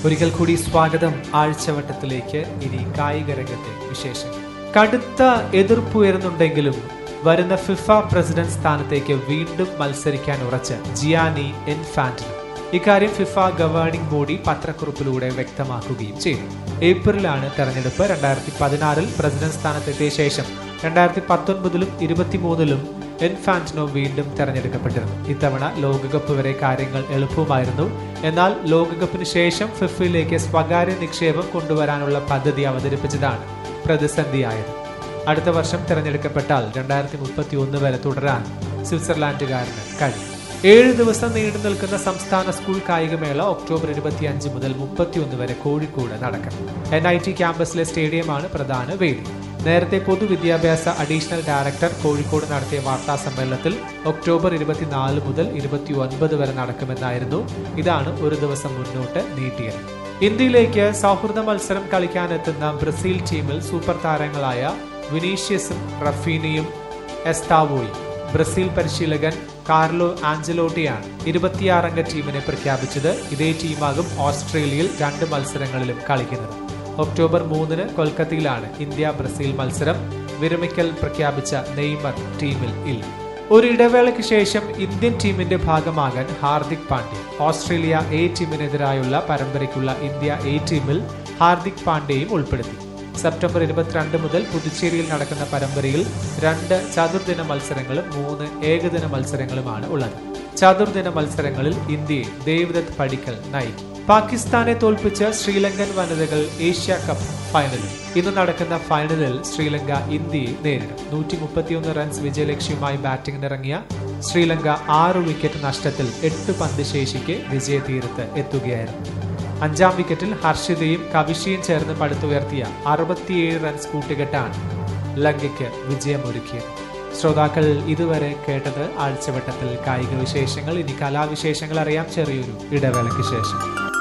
ഒരിക്കൽ കൂടി സ്വാഗതം ആഴ്ചവട്ടത്തിലേക്ക് ഇനി കായിക രംഗത്തെ വിശേഷങ്ങൾ കടുത്ത എതിർപ്പ് ഉയരുന്നുണ്ടെങ്കിലും വരുന്ന ഫിഫ പ്രസിഡന്റ് സ്ഥാനത്തേക്ക് വീണ്ടും മത്സരിക്കാൻ ഉറച്ച ജിയാനി എൻഫാന്റിനോ ഇക്കാര്യം ഫിഫ ഗവേണിംഗ് ബോഡി പത്രക്കുറിപ്പിലൂടെ വ്യക്തമാക്കുകയും ചെയ്തു ഏപ്രിലാണ് തെരഞ്ഞെടുപ്പ് രണ്ടായിരത്തി പതിനാറിൽ പ്രസിഡന്റ് സ്ഥാനത്തെത്തിയ ശേഷം രണ്ടായിരത്തി പത്തൊൻപതിലും ഇരുപത്തിമൂന്നിലും എൻഫാന്റിനോ വീണ്ടും തെരഞ്ഞെടുക്കപ്പെട്ടിരുന്നു ഇത്തവണ ലോകകപ്പ് വരെ കാര്യങ്ങൾ എളുപ്പമായിരുന്നു എന്നാൽ ലോകകപ്പിന് ശേഷം ഫിഫയിലേക്ക് സ്വകാര്യ നിക്ഷേപം കൊണ്ടുവരാനുള്ള പദ്ധതി അവതരിപ്പിച്ചതാണ് പ്രതിസന്ധിയായത് അടുത്ത വർഷം തിരഞ്ഞെടുക്കപ്പെട്ടാൽ രണ്ടായിരത്തി മുപ്പത്തി ഒന്ന് വരെ തുടരാൻ സ്വിറ്റ്സർലാൻഡുകാരന് കഴിയും ഏഴ് ദിവസം നീണ്ടു നിൽക്കുന്ന സംസ്ഥാന സ്കൂൾ കായികമേള ഒക്ടോബർ ഇരുപത്തിയഞ്ച് മുതൽ മുപ്പത്തിയൊന്ന് വരെ കോഴിക്കോട് നടക്കും എൻ ഐ ടി ക്യാമ്പസിലെ സ്റ്റേഡിയമാണ് പ്രധാന വേദി നേരത്തെ പൊതുവിദ്യാഭ്യാസ അഡീഷണൽ ഡയറക്ടർ കോഴിക്കോട് നടത്തിയ വാർത്താ സമ്മേളനത്തിൽ ഒക്ടോബർ ഇരുപത്തിനാല് മുതൽ ഇരുപത്തി ഒൻപത് വരെ നടക്കുമെന്നായിരുന്നു ഇതാണ് ഒരു ദിവസം മുന്നോട്ട് നീട്ടിയത് ഇന്ത്യയിലേക്ക് സൗഹൃദ മത്സരം കളിക്കാനെത്തുന്ന ബ്രസീൽ ടീമിൽ സൂപ്പർ താരങ്ങളായ വിനീഷ്യസും റഫീനയും എസ്താവോയും ബ്രസീൽ പരിശീലകൻ കാർലോ ആഞ്ചലോട്ടിയാണ് ഇരുപത്തിയാറംഗ ടീമിനെ പ്രഖ്യാപിച്ചത് ഇതേ ടീമാകും ഓസ്ട്രേലിയയിൽ രണ്ട് മത്സരങ്ങളിലും കളിക്കുന്നത് ഒക്ടോബർ മൂന്നിന് കൊൽക്കത്തയിലാണ് ഇന്ത്യ ബ്രസീൽ മത്സരം വിരമിക്കൽ പ്രഖ്യാപിച്ച നെയ്മർ ടീമിൽ ഇല്ല ഒരു ഇടവേളയ്ക്ക് ശേഷം ഇന്ത്യൻ ടീമിന്റെ ഭാഗമാകാൻ ഹാർദിക് പാണ്ഡ്യ ഓസ്ട്രേലിയ എ ടീമിനെതിരായുള്ള പരമ്പരയ്ക്കുള്ള ഇന്ത്യ എ ടീമിൽ ഹാർദിക് പാണ്ഡ്യയും ഉൾപ്പെടുത്തി സെപ്റ്റംബർ ഇരുപത്തിരണ്ട് മുതൽ പുതുച്ചേരിയിൽ നടക്കുന്ന പരമ്പരയിൽ രണ്ട് ചതുർദിന മത്സരങ്ങളും മൂന്ന് ഏകദിന മത്സരങ്ങളുമാണ് ഉള്ളത് ചതുർദിന മത്സരങ്ങളിൽ ഇന്ത്യയെ ദേവദത്ത് പടിക്കൽ നയിക്കും പാകിസ്ഥാനെ തോൽപ്പിച്ച് ശ്രീലങ്കൻ വനിതകൾ ഏഷ്യ കപ്പ് ഫൈനലിൽ ഇന്ന് നടക്കുന്ന ഫൈനലിൽ ശ്രീലങ്ക ഇന്ത്യയെ നേരിടും നൂറ്റി മുപ്പത്തിയൊന്ന് റൺസ് വിജയലക്ഷ്യവുമായി ബാറ്റിംഗിനിറങ്ങിയ ശ്രീലങ്ക ആറ് വിക്കറ്റ് നഷ്ടത്തിൽ എട്ട് പന്ത് ശേഷിക്ക് വിജയതീരത്ത് എത്തുകയായിരുന്നു അഞ്ചാം വിക്കറ്റിൽ ഹർഷിതയും കവിഷയും ചേർന്ന് പടുത്തുയർത്തിയ അറുപത്തിയേഴ് റൺസ് കൂട്ടുകെട്ടാണ് ലങ്കയ്ക്ക് വിജയമൊരുക്കിയത് ശ്രോതാക്കൾ ഇതുവരെ കേട്ടത് ആഴ്ചവട്ടത്തിൽ കായിക വിശേഷങ്ങൾ ഇനി കലാവിശേഷങ്ങൾ അറിയാം ചെറിയൊരു ഇടവേളയ്ക്ക് ശേഷം